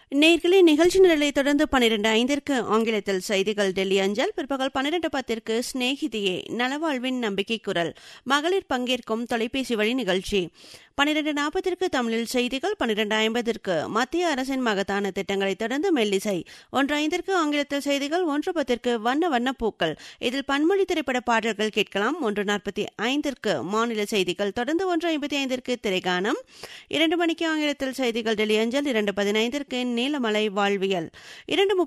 நேர்களை நிகழ்ச்சி நிரலை தொடர்ந்து பனிரெண்டு ஐந்திற்கு ஆங்கிலத்தில் செய்திகள் டெல்லி அஞ்சல் பிற்பகல் பன்னிரண்டு பத்திற்கு சிநேகிதியே நலவாழ்வின் நம்பிக்கை குரல் மகளிர் பங்கேற்கும் தொலைபேசி வழி நிகழ்ச்சி பன்னிரண்டு நாற்பத்திற்கு தமிழில் செய்திகள் பன்னிரண்டு ஐம்பதிற்கு மத்திய அரசின் மகத்தான திட்டங்களை தொடர்ந்து மெல்லிசை ஒன்று ஐந்திற்கு ஆங்கிலத்தில் செய்திகள் ஒன்று பத்திற்கு வண்ண வண்ண பூக்கள் இதில் பன்மொழி திரைப்பட பாடல்கள் கேட்கலாம் ஒன்று நாற்பத்தி ஐந்திற்கு மாநில செய்திகள் தொடர்ந்து ஒன்று ஐம்பத்தி ஐந்திற்கு திரைகானம் இரண்டு மணிக்கு ஆங்கிலத்தில் செய்திகள் டெல்லி அஞ்சல் இரண்டு பதினைந்திற்கு நீலமலை வாழ்வியல் இரண்டு